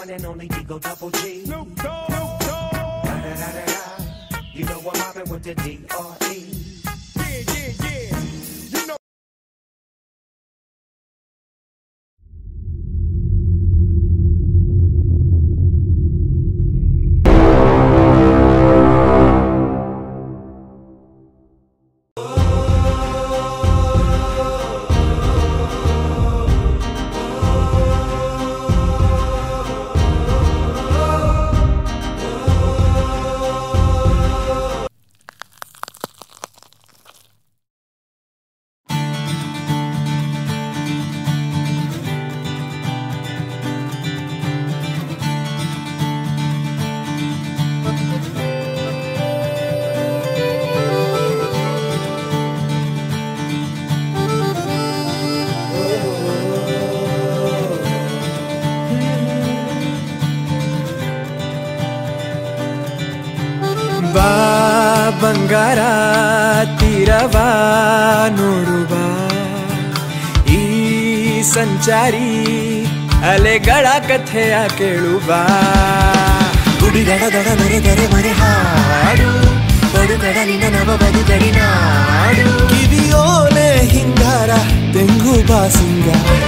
one and only Digo Double G. Snoop Dogg. Da-da-da-da-da. You know I'm mobbing with the D.R.E. Yeah, yeah, yeah. You know. ಬಾ ಬಂಗಾರ ತೀರವ ನೋಡುವ ಈ ಸಂಚಾರಿ ಅಲೆಗಳ ಕಥೆಯ ಕೇಳುವ ಗುಡಿಗಡ ದಡ ಮರೆದರೆ ಮರೆ ಹಾಡು ಬಡು ಕಡಲಿನ ನವ ಬದುಕಡಿ ನಾಡು ಕಿವಿಯೋಲೆ ಹಿಂಗಾರ ತೆಂಗು ಬಾಸಿಂಗ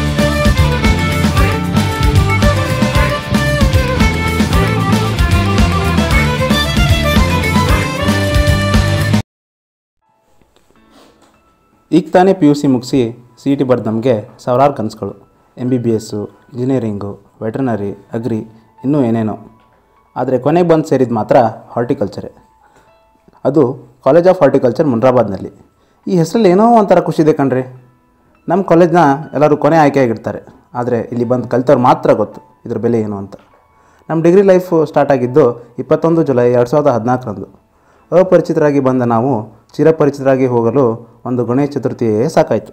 ಈಗ ತಾನೇ ಪಿ ಯು ಸಿ ಮುಗಿಸಿ ಸಿ ಇ ಟಿ ಬರೆದು ನಮಗೆ ಸಾವಿರಾರು ಕನಸುಗಳು M B B S engineering veterinary agri ಇನ್ನೂ ಏನೇನೋ ಆದರೆ ಕೊನೆಗೆ ಬಂದು ಸೇರಿದ ಮಾತ್ರ ಹಾರ್ಟಿಕಲ್ಚರೇ ಅದು ಕಾಲೇಜ್ ಆಫ್ ಹಾರ್ಟಿಕಲ್ಚರ್ ಮುನ್ರಾಬಾದ್ನಲ್ಲಿ ಈ ಹೆಸರಲ್ಲಿ ಏನೋ ಒಂಥರ ಖುಷಿ ಇದೆ ಕಣ್ರಿ ನಮ್ಮ ಕಾಲೇಜ್ನ ಎಲ್ಲರೂ ಕೊನೆ ಆಯ್ಕೆಯಾಗಿರ್ತಾರೆ ಆದರೆ ಇಲ್ಲಿ ಬಂದು ಕಲ್ತವ್ರು ಮಾತ್ರ ಗೊತ್ತು ಇದ್ರ ಬೆಲೆ ಏನು ಅಂತ ನಮ್ಮ ಡಿಗ್ರಿ ಲೈಫ್ ಸ್ಟಾರ್ಟ್ ಆಗಿದ್ದು ಇಪ್ಪತ್ತೊಂದು ಜುಲೈ ಎರಡು ಸಾವಿರದ ಹದಿನಾಲ್ಕರಂದು ಅಪರಿಚಿತರಾಗಿ ಬಂದ ನಾವು ಚಿರಪರಿಚಿತರಾಗಿ ಹೋಗಲು ಒಂದು ಗಣೇಶ ಚತುರ್ಥಿಯೇ ಸಾಕಾಯಿತು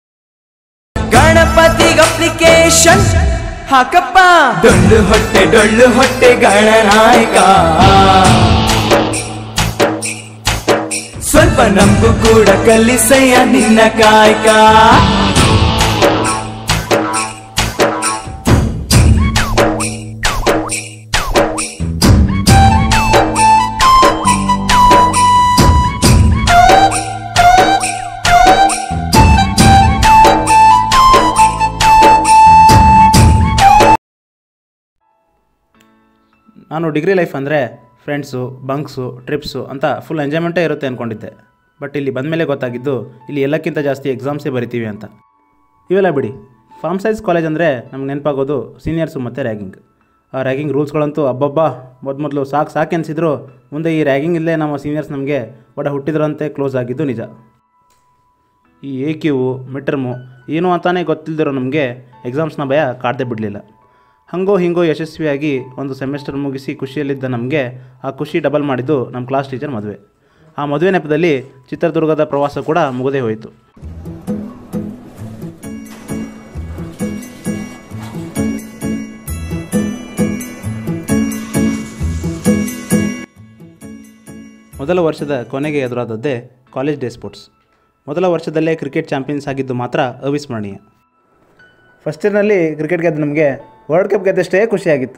ಗಣಪತಿಗೆ ಅಪ್ಲಿಕೇಶನ್ ಹಾಕಪ್ಪ ಡೊಳ್ಳು ಹೊಟ್ಟೆ ಡೊಳ್ಳು ಹೊಟ್ಟೆ ಗಣನಾಯಕ ಸ್ವಲ್ಪ ನಮಗೂ ಕೂಡ ಕಲಿಸಯ್ಯ ನಿನ್ನ ಕಾಯಕ ನಾನು ಡಿಗ್ರಿ ಲೈಫ್ ಅಂದರೆ ಫ್ರೆಂಡ್ಸು ಬಂಕ್ಸು ಟ್ರಿಪ್ಸು ಅಂತ ಫುಲ್ ಎಂಜಾಯ್ಮೆಂಟೇ ಇರುತ್ತೆ ಅಂದ್ಕೊಂಡಿದ್ದೆ ಬಟ್ ಇಲ್ಲಿ ಬಂದಮೇಲೆ ಗೊತ್ತಾಗಿದ್ದು ಇಲ್ಲಿ ಎಲ್ಲಕ್ಕಿಂತ ಜಾಸ್ತಿ ಎಕ್ಸಾಮ್ಸೇ ಬರಿತೀವಿ ಅಂತ ಇವೆಲ್ಲ ಬಿಡಿ ಫಾರ್ಮ್ ಸೈನ್ಸ್ ಕಾಲೇಜ್ ಅಂದರೆ ನಮ್ಗೆ ನೆನಪಾಗೋದು ಸೀನಿಯರ್ಸು ಮತ್ತು ರ್ಯಾಗಿಂಗ್ ಆ ರ್ಯಾಗಿಂಗ್ ರೂಲ್ಸ್ಗಳಂತೂ ಅಬ್ಬಬ್ಬಾ ಮೊದಲು ಸಾಕು ಸಾಕು ಅನಿಸಿದ್ರು ಮುಂದೆ ಈ ರ್ಯಾಗಿಂಗ್ ಇಲ್ಲೇ ನಮ್ಮ ಸೀನಿಯರ್ಸ್ ನಮಗೆ ಒಡ ಹುಟ್ಟಿದ್ರಂತೆ ಕ್ಲೋಸ್ ಆಗಿದ್ದು ನಿಜ ಈ ಎ ಕ್ಯೂ ಮಿಟ್ರಮು ಏನು ಅಂತಾನೆ ಗೊತ್ತಿಲ್ಲದಿರೋ ನಮಗೆ ಎಕ್ಸಾಮ್ಸ್ನ ಭಯ ಕಾಡದೆ ಬಿಡಲಿಲ್ಲ ಹಾಗೋ ಹಿಂಗೋ ಯಶಸ್ವಿಯಾಗಿ ಒಂದು ಸೆಮಿಸ್ಟರ್ ಮುಗಿಸಿ ಖುಷಿಯಲ್ಲಿದ್ದ ನಮಗೆ ಆ ಖುಷಿ ಡಬಲ್ ಮಾಡಿದ್ದು ನಮ್ಮ ಕ್ಲಾಸ್ ಟೀಚರ್ ಮದುವೆ ಆ ಮದುವೆ ನೆಪದಲ್ಲಿ ಚಿತ್ರದುರ್ಗದ ಪ್ರವಾಸ ಕೂಡ ಮುಗದೇ ಹೋಯಿತು ಮೊದಲ ವರ್ಷದ ಕೊನೆಗೆ ಎದುರಾದದ್ದೇ ಕಾಲೇಜ್ ಡೇ ಸ್ಪೋರ್ಟ್ಸ್ ಮೊದಲ ವರ್ಷದಲ್ಲೇ ಕ್ರಿಕೆಟ್ ಚಾಂಪಿಯನ್ಸ್ ಆಗಿದ್ದು ಮಾತ್ರ ಅವಿಸ್ಮರಣೀಯ ಫಸ್ಟ್ ಇಯರ್ನಲ್ಲಿ ಕ್ರಿಕೆಟ್ ಗೆದ್ದು ನಮಗೆ ವರ್ಲ್ಡ್ ಕಪ್ ಗೆದ್ದಷ್ಟೇ ಖುಷಿಯಾಗಿತ್ತು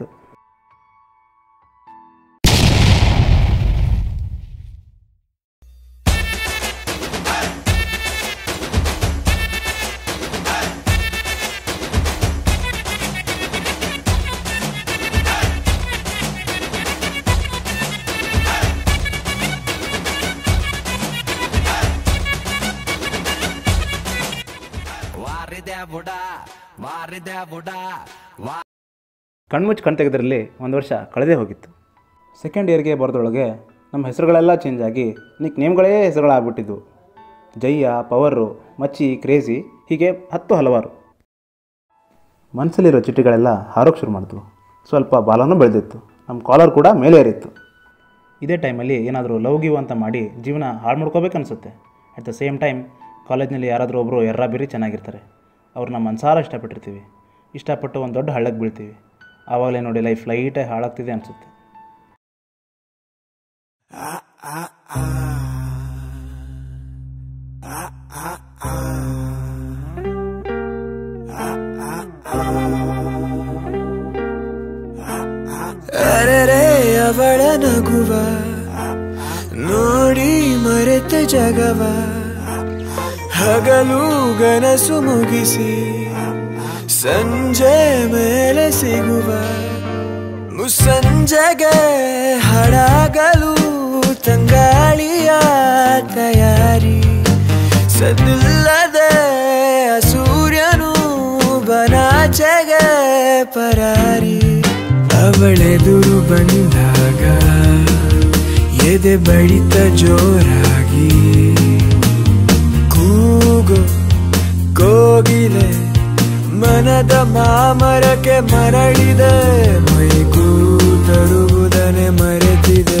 ಕಣ್ಮುಚ್ಚಿ ಕಣ್ ತೆಗೆದ್ರಲ್ಲಿ ಒಂದು ವರ್ಷ ಕಳೆದೇ ಹೋಗಿತ್ತು ಸೆಕೆಂಡ್ ಇಯರ್ಗೆ ಬರೋದ್ರೊಳಗೆ ನಮ್ಮ ಹೆಸರುಗಳೆಲ್ಲ ಚೇಂಜ್ ಆಗಿ ನಿಕ್ ನೇಮ್ಗಳೇ ಹೆಸರುಗಳಾಗ್ಬಿಟ್ಟಿದ್ವು ಜಯ್ಯ ಪವರು ಮಚ್ಚಿ ಕ್ರೇಜಿ ಹೀಗೆ ಹತ್ತು ಹಲವಾರು ಮನಸ್ಸಲ್ಲಿರೋ ಚಿಟ್ಟಿಗಳೆಲ್ಲ ಹಾರೋಕ್ಕೆ ಶುರು ಮಾಡಿದ್ವು ಸ್ವಲ್ಪ ಬಾಲನೂ ಬೆಳೆದಿತ್ತು ನಮ್ಮ ಕಾಲರ್ ಕೂಡ ಮೇಲೆ ಏರಿತ್ತು ಇದೇ ಟೈಮಲ್ಲಿ ಏನಾದರೂ ಲವ್ ಗಿವ್ ಅಂತ ಮಾಡಿ ಜೀವನ ಹಾಳು ಮಾಡ್ಕೋಬೇಕು ಅನಿಸುತ್ತೆ ಅಟ್ ದ ಸೇಮ್ ಟೈಮ್ ಕಾಲೇಜ್ನಲ್ಲಿ ಯಾರಾದರೂ ಒಬ್ಬರು ಎರ್ರ ಬಿರಿ ಚೆನ್ನಾಗಿರ್ತಾರೆ ಅವ್ರನ್ನ ಮನಸಾರ ಇಷ್ಟಪಟ್ಟಿರ್ತೀವಿ ಇಷ್ಟಪಟ್ಟು ಒಂದು ದೊಡ್ಡ ಹಳ್ಳಕ್ಕೆ ಬೀಳ್ತೀವಿ ಆವಾಗಲೇ ನೋಡಿ ಲೈಫ್ ಲೈಟಾಗಿ ಹಾಳಾಗ್ತಿದೆ ಅನಿಸುತ್ತೆ ಅವಳ ನಗುವ ನೋಡಿ ಮರೆತ ಜಗವ ಹಗಲು ಗನಸು ಮುಗಿಸಿ ಸಂಜೆ ಮೇಲೆ ಸಿಗುವ ಮುಸ್ಸಂಜೆಗೆ ಹಡಗಲು ತಂಗಾಳಿಯ ತಯಾರಿ ಸದ್ದಿಲ್ಲದೆ ಸೂರ್ಯನು ಬನಾಚೆಗೆ ಪರಾರಿ ಅವಳೆದುರು ಬಂದಾಗ ಎದೆ ಬಡಿತ ಜೋರಾಗಿ ಕೂಗು ಕೋಗಿಲೆ ಮನದ ಮಾಮರಕ್ಕೆ ಮರಳಿದೆ ಮೈಗೂ ತರುವುದನೆ ಮರೆತಿದೆ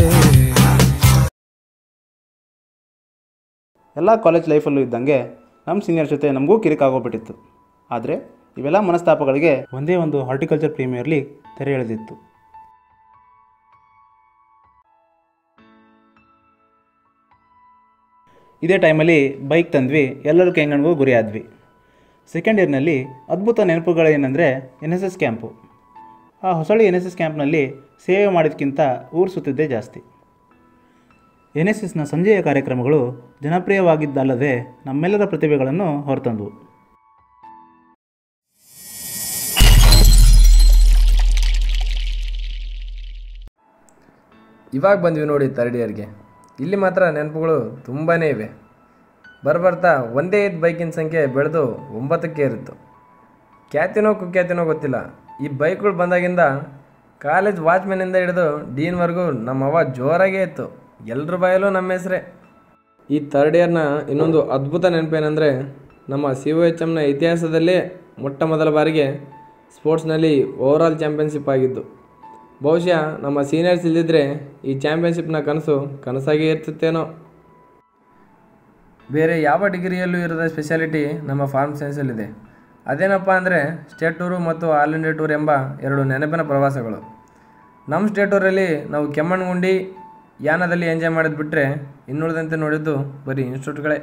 ಎಲ್ಲ ಕಾಲೇಜ್ ಲೈಫಲ್ಲೂ ಇದ್ದಂಗೆ ನಮ್ಮ ಸೀನಿಯರ್ ಜೊತೆ ನಮಗೂ ಕಿರಿಕಾಗೋಗ್ಬಿಟ್ಟಿತ್ತು ಆದರೆ ಇವೆಲ್ಲ ಮನಸ್ತಾಪಗಳಿಗೆ ಒಂದೇ ಒಂದು ಹಾರ್ಟಿಕಲ್ಚರ್ ಪ್ರೀಮಿಯರ್ ಲೀಗ್ ತೆರೆ ಎಳೆದಿತ್ತು ಇದೇ ಟೈಮಲ್ಲಿ ಬೈಕ್ ತಂದ್ವಿ ಎಲ್ಲರೂ ಕೆಂಗಣ್ಗೂ ಗುರಿ ಆದ್ವಿ ಸೆಕೆಂಡ್ ಇಯರ್ನಲ್ಲಿ ಅದ್ಭುತ ನೆನಪುಗಳೇನೆಂದರೆ ಎನ್ ಎಸ್ ಎಸ್ ಕ್ಯಾಂಪು ಆ ಹೊಸಳಿ ಎನ್ ಎಸ್ ಎಸ್ ಕ್ಯಾಂಪ್ನಲ್ಲಿ ಸೇವೆ ಮಾಡಿದ್ಕಿಂತ ಊರು ಸುತ್ತಿದ್ದೇ ಜಾಸ್ತಿ ಎನ್ ಎಸ್ ಎಸ್ನ ಸಂಜೆಯ ಕಾರ್ಯಕ್ರಮಗಳು ಜನಪ್ರಿಯವಾಗಿದ್ದಲ್ಲದೆ ನಮ್ಮೆಲ್ಲರ ಪ್ರತಿಭೆಗಳನ್ನು ಹೊರತಂದವು ಇವಾಗ ಬಂದ್ವಿ ನೋಡಿ ತರ್ಡ್ ಇಯರ್ಗೆ ಇಲ್ಲಿ ಮಾತ್ರ ನೆನಪುಗಳು ತುಂಬಾ ಇವೆ ಬರ್ಬರ್ತಾ ಒಂದೇ ಇದ್ದ ಬೈಕಿನ ಸಂಖ್ಯೆ ಬೆಳೆದು ಒಂಬತ್ತಕ್ಕೆ ಇರುತ್ತು ಖ್ಯಾತಿನೋ ಕುಖ್ಯಾತಿನೋ ಗೊತ್ತಿಲ್ಲ ಈ ಬೈಕ್ಗಳು ಬಂದಾಗಿಂದ ಕಾಲೇಜ್ ವಾಚ್ಮೆನಿಂದ ಹಿಡಿದು ಡೀನ್ವರೆಗೂ ನಮ್ಮ ಅವ್ವ ಜೋರಾಗೇ ಇತ್ತು ಎಲ್ಲರ ಬಾಯಲ್ಲೂ ನಮ್ಮ ಹೆಸರೇ ಈ ಥರ್ಡ್ ಇಯರ್ನ ಇನ್ನೊಂದು ಅದ್ಭುತ ನೆನಪೇನೆಂದರೆ ನಮ್ಮ ಸಿ ಒ ಎಚ್ ಎಮ್ನ ಇತಿಹಾಸದಲ್ಲೇ ಮೊಟ್ಟ ಮೊದಲ ಬಾರಿಗೆ ಸ್ಪೋರ್ಟ್ಸ್ನಲ್ಲಿ ಓವರಾಲ್ ಚಾಂಪಿಯನ್ಶಿಪ್ ಆಗಿದ್ದು ಬಹುಶಃ ನಮ್ಮ ಸೀನಿಯರ್ಸ್ ಇಲ್ಲದಿದ್ದರೆ ಈ ಚಾಂಪಿಯನ್ಶಿಪ್ನ ಕನಸು ಕನಸಾಗೇ ಇರ್ತಿತ್ತೇನೋ ಬೇರೆ ಯಾವ ಡಿಗ್ರಿಯಲ್ಲೂ ಇರದ ಸ್ಪೆಷಾಲಿಟಿ ನಮ್ಮ ಫಾರ್ಮ್ ಸೈನ್ಸಲ್ಲಿದೆ ಅದೇನಪ್ಪ ಅಂದರೆ ಸ್ಟೇಟ್ ಟೂರು ಮತ್ತು ಆಲ್ ಇಂಡಿಯಾ ಟೂರ್ ಎಂಬ ಎರಡು ನೆನಪಿನ ಪ್ರವಾಸಗಳು ನಮ್ಮ ಸ್ಟೇಟ್ ಟೂರಲ್ಲಿ ನಾವು ಕೆಮ್ಮಣ್ಣಗುಂಡಿ ಯಾನದಲ್ಲಿ ಎಂಜಾಯ್ ಮಾಡೋದು ಬಿಟ್ಟರೆ ಇನ್ನುಳಿದಂತೆ ನೋಡಿದ್ದು ಬರೀ ಇನ್ಸ್ಟಿಟ್ಯೂಟ್ಗಳೇ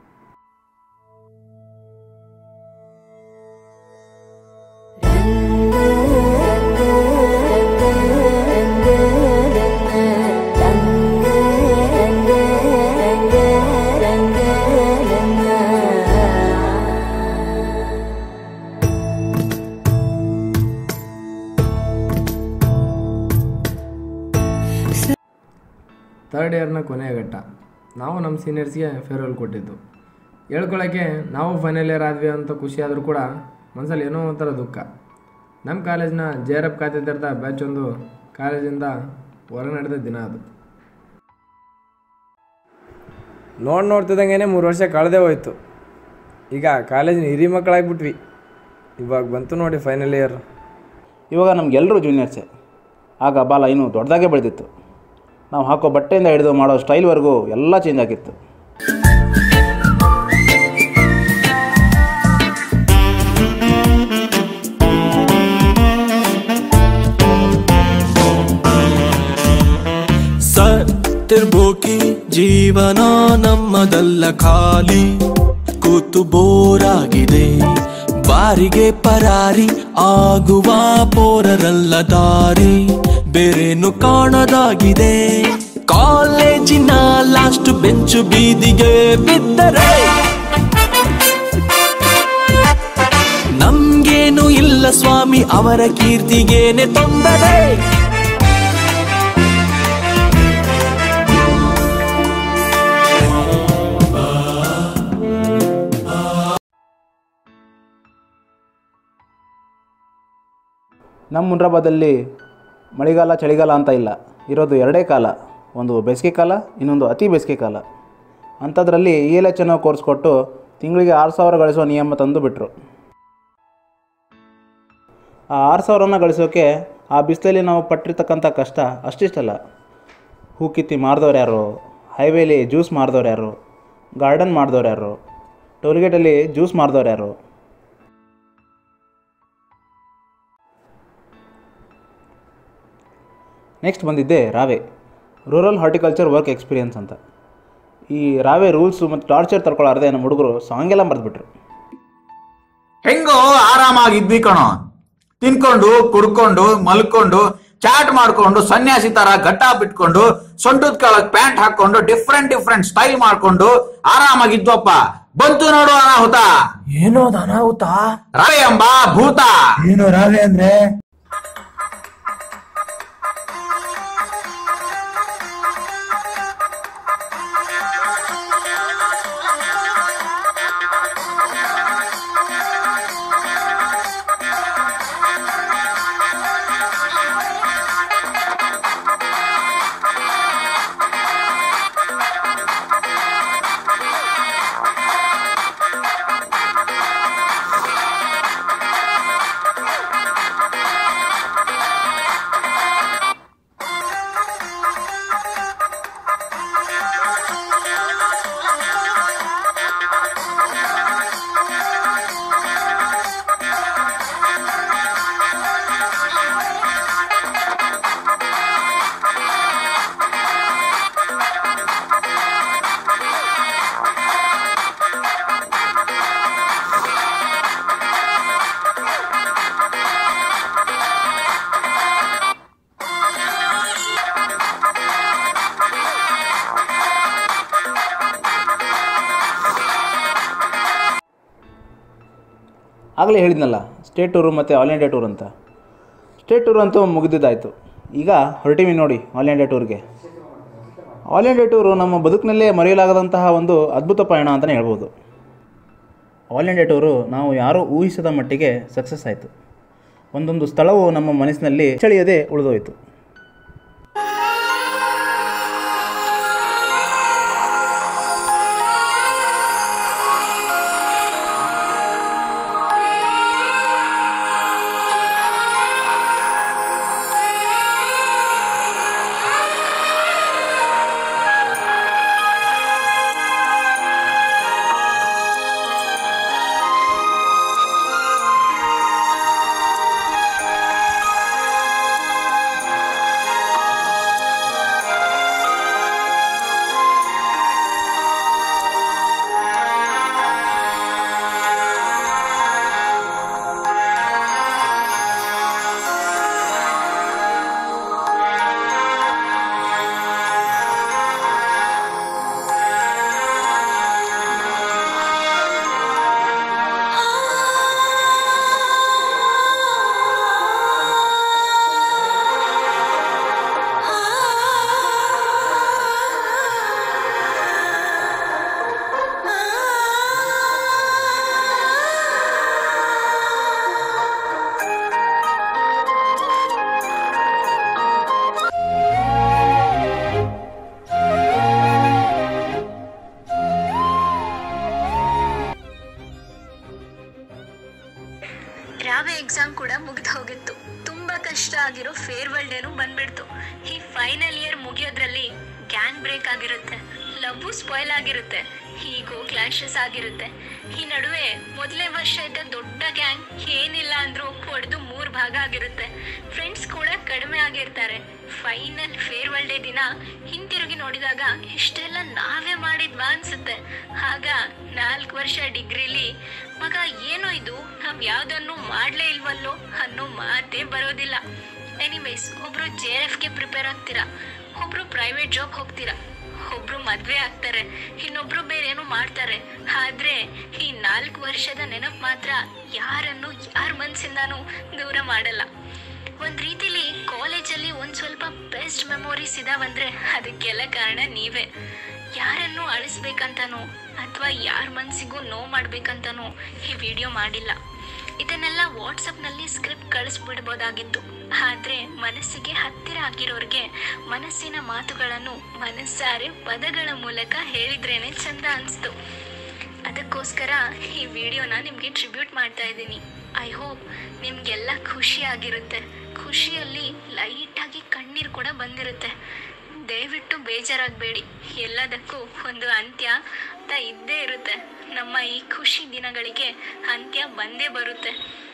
ಥರ್ಡ್ ಇಯರ್ನ ಕೊನೆಯ ಘಟ್ಟ ನಾವು ನಮ್ಮ ಸೀನಿಯರ್ಸ್ಗೆ ಫೇರ್ವೆಲ್ ಕೊಟ್ಟಿದ್ದು ಹೇಳ್ಕೊಳಕ್ಕೆ ನಾವು ಫೈನಲ್ ಇಯರ್ ಆದ್ವಿ ಅಂತ ಖುಷಿ ಆದರೂ ಕೂಡ ಮನಸ್ಸಲ್ಲಿ ಏನೋ ಒಂಥರ ದುಃಖ ನಮ್ಮ ಕಾಲೇಜ್ನ ಜೆ ಆರ್ ಎಫ್ ಖಾತೆ ತೆರೆದ ಬ್ಯಾಚ್ ಒಂದು ಕಾಲೇಜಿಂದ ಹೊರ ನಡೆದ ದಿನ ಅದು ನೋಡಿ ನೋಡ್ತಿದ್ದಂಗೆ ಮೂರು ವರ್ಷ ಕಳೆದೇ ಹೋಯ್ತು ಈಗ ಕಾಲೇಜಿನ ಹಿರಿ ಮಕ್ಕಳಾಗ್ಬಿಟ್ವಿ ಇವಾಗ ಬಂತು ನೋಡಿ ಫೈನಲ್ ಇಯರ್ ಇವಾಗ ನಮಗೆಲ್ಲರೂ ಜೂನಿಯರ್ಸೇ ಆಗ ಬಾಲ ಇನ್ನೂ ದೊಡ್ಡದಾಗೆ ಬೆಳೆದಿತ್ತು ನಾವು ಹಾಕೋ ಬಟ್ಟೆಯಿಂದ ಹಿಡಿದು ಮಾಡೋ ಸ್ಟೈಲ್ವರೆಗೂ ಎಲ್ಲ ಚೇಂಜ್ ಆಗಿತ್ತು ಸತ್ತಿರ್ಬೋಕಿ ಜೀವನ ನಮ್ಮದಲ್ಲ ಖಾಲಿ ಕೂತು ಬೋರಾಗಿದೆ ಬಾರಿಗೆ ಪರಾರಿ ಆಗುವ ಪೋರರಲ್ಲ ದಾರಿ ಬೇರೇನು ಕಾಣದಾಗಿದೆ ಕಾಲೇಜಿನ ಲಾಸ್ಟ್ ಬೆಂಚು ಬೀದಿಗೆ ಬಿದ್ದರೆ ನಮ್ಗೇನು ಇಲ್ಲ ಸ್ವಾಮಿ ಅವರ ಕೀರ್ತಿಗೇನೆ ತೊಂದರೆ ನಮ್ಮ ಮುನ್ರಾಬಾದಲ್ಲಿ ಮಳೆಗಾಲ ಚಳಿಗಾಲ ಅಂತ ಇಲ್ಲ ಇರೋದು ಎರಡೇ ಕಾಲ ಒಂದು ಬೇಸಿಗೆ ಕಾಲ ಇನ್ನೊಂದು ಅತಿ ಬೇಸಿಗೆ ಕಾಲ ಅಂಥದ್ರಲ್ಲಿ ಇ ಎಲ್ ಎಚ್ ಅನ್ನೋ ಕೋರ್ಸ್ ಕೊಟ್ಟು ತಿಂಗಳಿಗೆ ಆರು ಸಾವಿರ ಗಳಿಸೋ ನಿಯಮ ತಂದು ಬಿಟ್ಟರು ಆ ಆರು ಸಾವಿರನ ಗಳಿಸೋಕೆ ಆ ಬಿಸಿಲಲ್ಲಿ ನಾವು ಪಟ್ಟಿರ್ತಕ್ಕಂಥ ಕಷ್ಟ ಅಷ್ಟಿಷ್ಟಲ್ಲ ಹೂ ಕಿತ್ತಿ ಮಾರ್ದವ್ರು ಯಾರು ಹೈವೇಲಿ ಜ್ಯೂಸ್ ಮಾರ್ದವ್ರು ಯಾರು ಗಾರ್ಡನ್ ಮಾಡಿದವ್ರು ಯಾರು ಟೋಲ್ಗೇಟಲ್ಲಿ ಜ್ಯೂಸ್ ಮಾರ್ದವ್ರು ಯಾರು ನೆಕ್ಸ್ಟ್ ಬಂದಿದ್ದೆ ರಾವೆ ರೂರಲ್ ಹಾರ್ಟಿಕಲ್ಚರ್ ವರ್ಕ್ ಎಕ್ಸ್ಪೀರಿಯನ್ಸ್ ಅಂತ ಈ ರಾವೆ ರೂಲ್ಸು ಮತ್ತು ಟಾರ್ಚರ್ ತಡ್ಕೊಳ್ಳಾರ್ದೆ ನಮ್ಮ ಹುಡುಗರು ಸಾಂಗ್ ಎಲ್ಲ ಬರೆದ್ಬಿಟ್ರು ಹೆಂಗೋ ಆರಾಮಾಗಿದ್ವಿ ಕಣೋ ತಿನ್ಕೊಂಡು ಕುಡ್ಕೊಂಡು ಮಲ್ಕೊಂಡು ಚಾಟ್ ಮಾಡ್ಕೊಂಡು ಸನ್ಯಾಸಿ ತರ ಗಡ್ಡ ಬಿಟ್ಕೊಂಡು ಸೊಂಟದ ಕೆಳಗ್ ಪ್ಯಾಂಟ್ ಹಾಕೊಂಡು ಡಿಫ್ರೆಂಟ್ ಡಿಫ್ರೆಂಟ್ ಸ್ಟೈಲ್ ಮಾಡ್ಕೊಂಡು ಆರಾಮಾಗಿದ್ವಪ್ಪ ಬಂತು ನೋಡು ಅನಾಹುತ ಏನೋ ಅನಾಹುತ ರಾವೆ ಎಂಬ ಭೂತ ಏನೋ ರಾವೆ ಅಂದ್ರೆ ಆಗಲೇ ಹೇಳಿದ್ನಲ್ಲ ಸ್ಟೇಟ್ ಟೂರು ಮತ್ತು ಆಲ್ ಇಂಡಿಯಾ ಟೂರ್ ಅಂತ ಸ್ಟೇಟ್ ಟೂರ್ ಅಂತೂ ಮುಗಿದಿದ್ದಾಯಿತು ಈಗ ಹೊರಟಿವಿ ನೋಡಿ ಆಲ್ ಇಂಡಿಯಾ ಟೂರ್ಗೆ ಆಲ್ ಇಂಡಿಯಾ ಟೂರು ನಮ್ಮ ಬದುಕಿನಲ್ಲೇ ಮರೆಯಲಾಗದಂತಹ ಒಂದು ಅದ್ಭುತ ಪಯಣ ಅಂತಲೇ ಹೇಳ್ಬೋದು ಆಲ್ ಇಂಡಿಯಾ ಟೂರು ನಾವು ಯಾರೂ ಊಹಿಸದ ಮಟ್ಟಿಗೆ ಸಕ್ಸಸ್ ಆಯಿತು ಒಂದೊಂದು ಸ್ಥಳವು ನಮ್ಮ ಮನಸ್ಸಿನಲ್ಲಿ ಚಳಿಯದೆ ಉಳಿದೋಯಿತು ರಾವೆ ಎಕ್ಸಾಮ್ ಕೂಡ ಮುಗ್ದು ಹೋಗಿತ್ತು ತುಂಬಾ ಕಷ್ಟ ಆಗಿರೋ ಫೇರ್ವೆಲ್ ಡೇನು ಬಂದ್ಬಿಡ್ತು ಈ ಫೈನಲ್ ಇಯರ್ ಮುಗಿಯೋದ್ರಲ್ಲಿ ಗ್ಯಾಂಗ್ ಬ್ರೇಕ್ ಆಗಿರುತ್ತೆ ಲವ್ ಸ್ಪಾಯ್ಲ್ ಆಗಿರುತ್ತೆ ಹೀಗೋ ಕ್ಲಾಶಸ್ ಆಗಿರುತ್ತೆ ಈ ನಡುವೆ ಮೊದಲೇ ವರ್ಷ ಇದ್ದ ದೊಡ್ಡ ಗ್ಯಾಂಗ್ ಏನಿಲ್ಲ ಅಂದ್ರೂ ಹೊಡೆದು ಮೂರು ಭಾಗ ಆಗಿರುತ್ತೆ ಫ್ರೆಂಡ್ಸ್ ಕೂಡ ಕಡಿಮೆ ಆಗಿರ್ತಾರೆ ಫೈನಲ್ ಫೇರ್ವೆಲ್ ಡೇ ದಿನ ಹಿಂತಿರುಗಿ ನೋಡಿದಾಗ ಇಷ್ಟೆಲ್ಲ ನಾವೇ ಮಾಡಿದ್ವಾ ಅನ್ಸುತ್ತೆ ಆಗ ನಾಲ್ಕು ವರ್ಷ ಡಿಗ್ರಿಲಿ ಮಗ ಏನೋ ಇದು ನಾವ್ ಯಾವ್ದನ್ನು ಮಾಡ್ಲೇ ಇಲ್ವಲ್ಲೋ ಅನ್ನೋ ಮಾತೇ ಬರೋದಿಲ್ಲ ಎನಿವೇಸ್ ಒಬ್ರು ಜೆ ಎಫ್ಗೆ ಪ್ರಿಪೇರ್ ಆಗ್ತೀರಾ ಒಬ್ರು ಪ್ರೈವೇಟ್ ಜಾಬ್ ಹೋಗ್ತೀರಾ ಒಬ್ರು ಮದ್ವೆ ಆಗ್ತಾರೆ ಇನ್ನೊಬ್ರು ಬೇರೆ ಏನೋ ಮಾಡ್ತಾರೆ ಆದ್ರೆ ಈ ನಾಲ್ಕು ವರ್ಷದ ನೆನಪು ಮಾತ್ರ ಯಾರನ್ನು ಯಾರ ಮನ್ಸಿಂದಾನು ದೂರ ಮಾಡಲ್ಲ ಒಂದ್ ರೀತಿಲಿ ಕಾಲೇಜಲ್ಲಿ ಒಂದ್ ಸ್ವಲ್ಪ ಬೆಸ್ಟ್ ಮೆಮೊರೀಸ್ ಇದಾವಂದ್ರೆ ಅದಕ್ಕೆಲ್ಲ ಕಾರಣ ನೀವೇ ಯಾರನ್ನು ಅಳಿಸ್ಬೇಕಂತನೋ ಅಥವಾ ಯಾರ ಮನ್ಸಿಗೂ ನೋವು ಮಾಡ್ಬೇಕಂತನೋ ಈ ವಿಡಿಯೋ ಮಾಡಿಲ್ಲ ಇದನ್ನೆಲ್ಲ ವಾಟ್ಸಪ್ನಲ್ಲಿ ಸ್ಕ್ರಿಪ್ಟ್ ಕಳಿಸ್ಬಿಡ್ಬೋದಾಗಿತ್ತು ಆದರೆ ಮನಸ್ಸಿಗೆ ಹತ್ತಿರ ಆಗಿರೋರಿಗೆ ಮನಸ್ಸಿನ ಮಾತುಗಳನ್ನು ಮನಸ್ಸಾರೆ ಪದಗಳ ಮೂಲಕ ಹೇಳಿದ್ರೇನೆ ಚಂದ ಅನಿಸ್ತು ಅದಕ್ಕೋಸ್ಕರ ಈ ವಿಡಿಯೋನ ನಿಮಗೆ ಟ್ರಿಬ್ಯೂಟ್ ಮಾಡ್ತಾ ಇದ್ದೀನಿ ಐ ಹೋಪ್ ನಿಮಗೆಲ್ಲ ಖುಷಿಯಾಗಿರುತ್ತೆ ಖುಷಿಯಲ್ಲಿ ಲೈಟಾಗಿ ಕಣ್ಣೀರು ಕೂಡ ಬಂದಿರುತ್ತೆ ದಯವಿಟ್ಟು ಬೇಜಾರಾಗಬೇಡಿ ಎಲ್ಲದಕ್ಕೂ ಒಂದು ಅಂತ್ಯ ಅಂತ ಇದ್ದೇ ಇರುತ್ತೆ ನಮ್ಮ ಈ ಖುಷಿ ದಿನಗಳಿಗೆ ಅಂತ್ಯ ಬಂದೇ ಬರುತ್ತೆ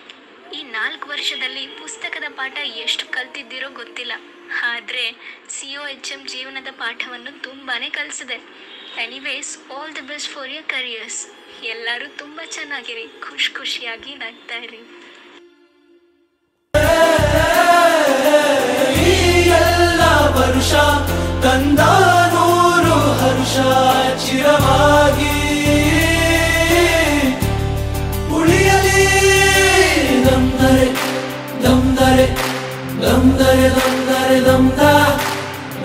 ಈ ನಾಲ್ಕು ವರ್ಷದಲ್ಲಿ ಪುಸ್ತಕದ ಪಾಠ ಎಷ್ಟು ಕಲ್ತಿದ್ದೀರೋ ಗೊತ್ತಿಲ್ಲ ಆದರೆ ಸಿ ಒ ಎಚ್ ಎಮ್ ಜೀವನದ ಪಾಠವನ್ನು ತುಂಬಾ ಕಲಿಸಿದೆ anyways all the best for your careers ಎಲ್ಲರೂ ತುಂಬ ಚೆನ್ನಾಗಿರಿ ಖುಷಿ ಖುಷಿಯಾಗಿ ನಗ್ತಾ ಇರಿ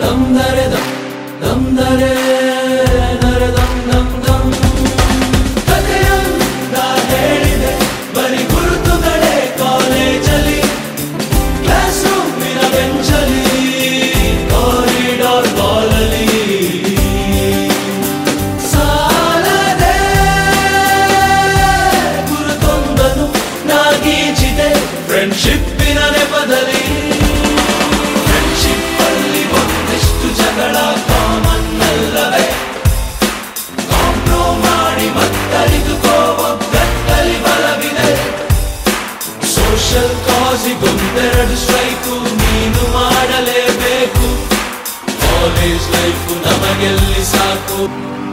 ದಮ್ ದರೆ ದಮ್ ದಮ್ ದರೆ ದರೆ ದಮ್ ದಮ್ ದಮ್ ಕಥೆಯೊಂದ ಹೇಳಿದೆ ಬರೀ ಗುರುತುಗಳೇ ಕಾಲೇಜಲ್ಲಿ ಕ್ಲಾಸ್ ರೂಮಿನ ಬೆಂಚಲಿ ಕಾರಿಡಾರ್ ಬಾಲಲಿ ಸಾಲದೆ ಗುರುತೊಂದನು ನಾಗೀಚಿದೆ ಫ್ರೆಂಡ್ಶಿಪ್ಪಿನ ನೆಪದಲ್ಲಿ ಫ್ರೆಂಡ್ಶಿಪ್ ಅಲ್ಲಿ ಒಂದಿಷ್ಟು ಜಗಳ ಕಾಮನ್ ಅಲ್ಲವೇ ಕಾಂಪ್ರೋ ಮಾಡಿ ಮತ್ತರಿದುಕೋ ಒಗ್ಗಟ್ಟಲ್ಲಿ ಬಲವಿದೆ ಸೋಷಲ್ ಕಾಸಿಗೊಂದೆರಡು ಸ್ಟ್ರೈಕು ನೀನು ಮಾಡಲೇಬೇಕು ಕಾಲೇಜ್ ಲೈಫು ನಮಗೆಲ್ಲಿ ಸಾಕು